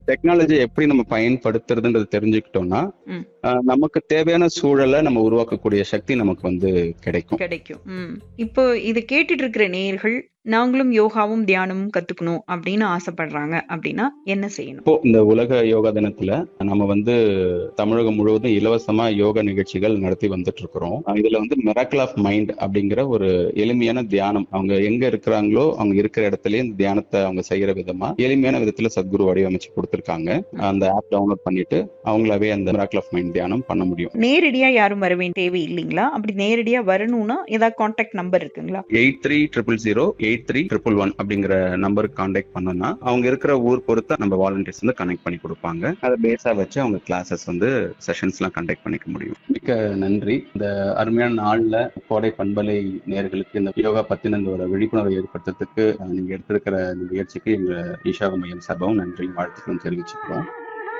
Technology எப்படி நம்ம பயன்படுத்துறதுன்றது தெரிஞ்சுக்கிட்டோம்னா ம். அஹ், நமக்கு தேவையான சூழலை நம்ம உருவாக்கக்கூடிய சக்தி நமக்கு வந்து கிடைக்கும் கிடைக்கும் ம் இப்போ இதை கேட்டுட்டு இருக்கிற நேயர்கள் நாங்களும் யோகாவும் தியானமும் கத்துக்கணும் அப்படின்னு ஆசைப்படுறாங்க அப்படின்னா என்ன செய்யணும் இப்போ இந்த உலக யோகா தினத்துல நம்ம வந்து தமிழகம் முழுவதும் இலவசமா யோகா நிகழ்ச்சிகள் நடத்தி வந்துட்டு இருக்கிறோம் அஹ் இதுல வந்து மிராக்கிள் ஆஃப் மைண்ட் அப்படிங்கிற ஒரு எளிமையான தியானம் அவங்க எங்க இருக்கிறாங்களோ அவங்க இருக்கிற இடத்துலயே இந்த தியானத்தை அவங்க செய்யற விதமா எளிமையான விதத்துல சத்குரு வடிவமைச்சு கொடுத்திருக்காங்க அந்த ஆப் டவுன்லோட் பண்ணிட்டு அவங்களாவே அந்த மிராக்கிள் ஆஃப் மைண்ட் தியானம் பண்ண முடியும் நேரடியா யாரும் வர வேண்டிய தேவை இல்லைங்களா அப்படி நேரடியா வரணும்னா ஏதாவது காண்டாக்ட் நம்பர் இருக்குங்களா eight three triple zero eight three triple one அப்படிங்கிற நம்பருக்கு கான்டாக்ட் பண்ணோம்னா அவங்க இருக்கிற ஊர் பொறுத்து நம்ம வாலண்டியர்ஸ் வந்து கனெக்ட் பண்ணி கொடுப்பாங்க அதை பேஸா வச்சு அவங்க கிளாஸஸ் வந்து செஷன்ஸ் எல்லாம் கண்டக்ட் பண்ணிக்க முடியும் மிக்க நன்றி இந்த அருமையான நாள்ல கோடை பண்பலை நேர்களுக்கு இந்த யோகா பத்தின இந்த ஒரு விழிப்புணர்வை ஏற்படுத்துறதுக்கு அஹ், நீங்க எடுத்திருக்கிற இந்த முயற்சிக்கு எங்க ஈஷா மையம் சார்பாகவும் நன்றி வாழ்த்துக்களும் தெரிவிச்சுக்கிறோம்